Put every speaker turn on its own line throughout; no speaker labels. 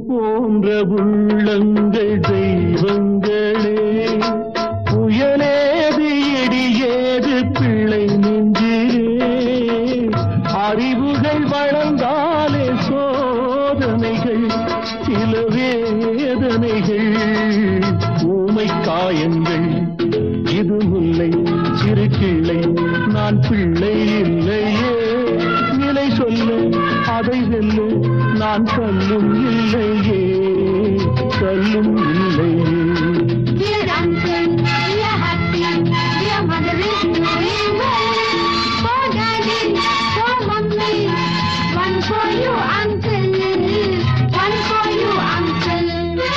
போன்ற உள்ளங்கள் தெய்வங்களே புயலேது இடியேது பிள்ளை நெஞ்சிலே அறிவுகள் வளர்ந்தாலே சோதனைகள் சில வேதனைகள் ஊமை காயங்கள் இது முல்லை சிறு கிள்ளை நான் பிள்ளை இல்லையே நிலை சொல்ல அதை வெல்ல நான் கல்லும் இல்லையே கல்லும் இல்லையே
Dear uncle, we are happy. Dear mother is doing well. For daddy, for mummy. One for you, uncle. One for you, uncle.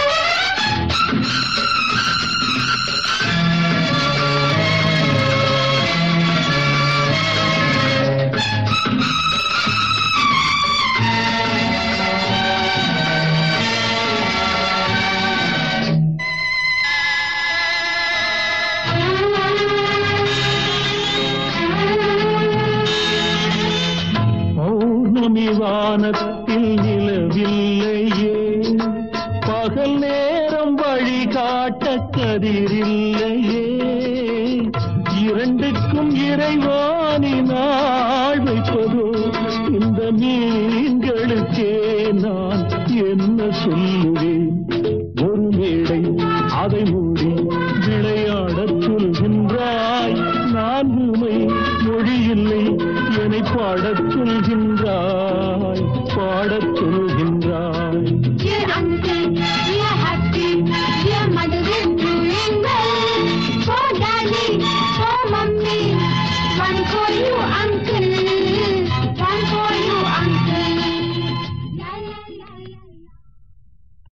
பௌர்ணமி வானத்தில் நிலவில்லையே பகல் நேரம் வழிகாட்ட கதிரில்லையே இரண்டுக்கும் இறைவானி நாள் வைப்பதோ இந்த மீன்களுக்கே நான் என்ன சொல்லுவேன் ஒரு மேடை அதை மூடி விளையாடச் சொல்கின்றாய் நான் உமை மொழி இல்லை என்னை பாடச் சொல்கின்றாய் பாடச் சொல்கின்றாய்